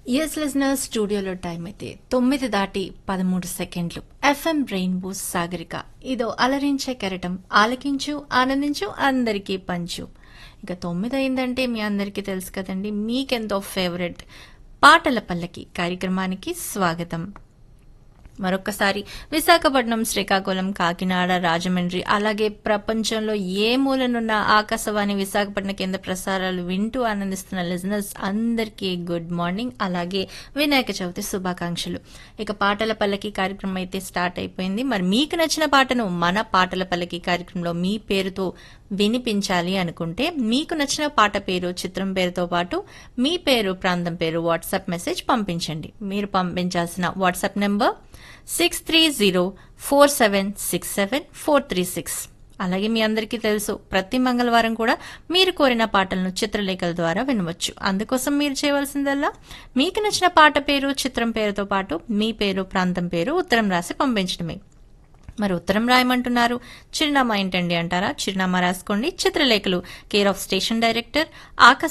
yes listener స్టూడియోలో time అయితే తొమ్మిది దాటి పదమూడు సెకండ్లు ఎఫ్ఎం రెయిన్బో సాగరిక ఇదో అలరించే కెరటం ఆలకించు ఆనందించు అందరికీ పంచు ఇక తొమ్మిది అయిందంటే మీ అందరికీ తెలుసు కదండి మీకెంతో ఫేవరెట్ పాటల పల్లకి కార్యక్రమానికి స్వాగతం మరొక్కసారి విశాఖపట్నం శ్రీకాకుళం కాకినాడ రాజమండ్రి అలాగే ప్రపంచంలో ఏ మూలనున్న ఆకాశవాణి విశాఖపట్నం కేంద్ర ప్రసారాలు వింటూ ఆనందిస్తున్న లిజనర్స్ అందరికీ గుడ్ మార్నింగ్ అలాగే వినాయక చవితి శుభాకాంక్షలు ఇక పాటల పల్లకి కార్యక్రమం అయితే స్టార్ట్ అయిపోయింది మరి మీకు నచ్చిన పాటను మన పాటల పల్లకి కార్యక్రమంలో మీ పేరుతో వినిపించాలి అనుకుంటే మీకు నచ్చిన పాట పేరు చిత్రం పేరుతో పాటు మీ పేరు ప్రాంతం పేరు వాట్సాప్ మెసేజ్ పంపించండి మీరు పంపించాల్సిన WhatsApp number six three zero four seven six seven four three six అలాగే మీ అందరికీ తెలుసు ప్రతి మంగళవారం కూడా మీరు కోరిన పాటలను చిత్రలేఖల ద్వారా వినవచ్చు అందుకోసం మీరు చేయవలసిందల్లా మీకు నచ్చిన పాట పేరు చిత్రం పేరుతో పాటు మీ పేరు ప్రాంతం పేరు ఉత్తరం రాసి పంపించడమే మరి ఉత్తరం రాయమంటున్నారు చిరునామా ఏంటండి అంటారా చిరునామా రాసుకోండి చిత్రలేఖలు కేర్ ఆఫ్ స్టేషన్ డైరెక్టర్ ఆకాశ